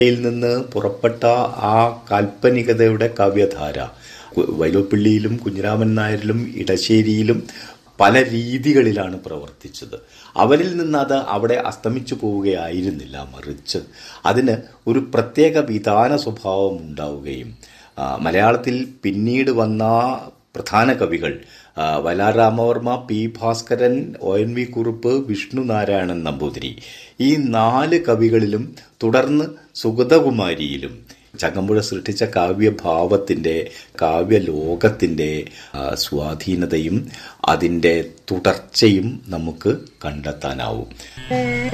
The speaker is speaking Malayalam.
യിൽ നിന്ന് പുറപ്പെട്ട ആ കാൽപ്പനികതയുടെ കാവ്യധാര വൈലോപ്പിള്ളിയിലും കുഞ്ഞിരാമൻ നായരിലും ഇടശ്ശേരിയിലും പല രീതികളിലാണ് പ്രവർത്തിച്ചത് അവരിൽ നിന്ന് അത് അവിടെ അസ്തമിച്ചു പോവുകയായിരുന്നില്ല മറിച്ച് അതിന് ഒരു പ്രത്യേക വിധാന സ്വഭാവം ഉണ്ടാവുകയും ആ, മലയാളത്തിൽ പിന്നീട് വന്ന പ്രധാന കവികൾ ആ, Vayalar Ramavarma P Bhaskaran O N V Kurup Vishnu Narayanan Namboothiri ഈ നാല് കവികളിലും തുടർന്ന് സുഗതകുമാരിയിലും ചങ്ങമ്പുഴ സൃഷ്ടിച്ച കാവ്യഭാവത്തിൻ്റെ കാവ്യലോകത്തിൻ്റെ ആ, സ്വാധീനതയും അതിൻ്റെ തുടർച്ചയും നമുക്ക് കണ്ടെത്താനാവും